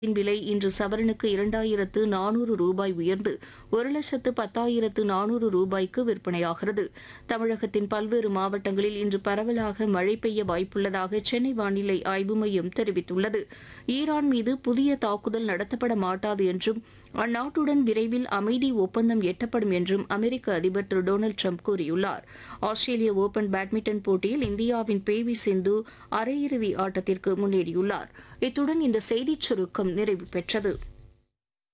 தங்கத்தின் விலை இன்று சவரனுக்கு இரண்டாயிரத்து நானூறு ரூபாய் உயர்ந்து ஒரு லட்சத்து பத்தாயிரத்து நானூறு ரூபாய்க்கு விற்பனையாகிறது தமிழகத்தின் பல்வேறு மாவட்டங்களில் இன்று பரவலாக மழை பெய்ய வாய்ப்புள்ளதாக சென்னை வானிலை ஆய்வு மையம் தெரிவித்துள்ளது ஈரான் மீது புதிய தாக்குதல் நடத்தப்பட மாட்டாது என்றும் அந்நாட்டுடன் விரைவில் அமைதி ஒப்பந்தம் எட்டப்படும் என்றும் அமெரிக்க அதிபர் திரு டொனால்டு ட்ரம்ப் கூறியுள்ளார் ஆஸ்திரேலிய ஓபன் பேட்மிண்டன் போட்டியில் இந்தியாவின் பி வி சிந்து அரையிறுதி ஆட்டத்திற்கு முன்னேறியுள்ளார் இத்துடன் இந்த செய்திச் சுருக்கம் நிறைவு பெற்றது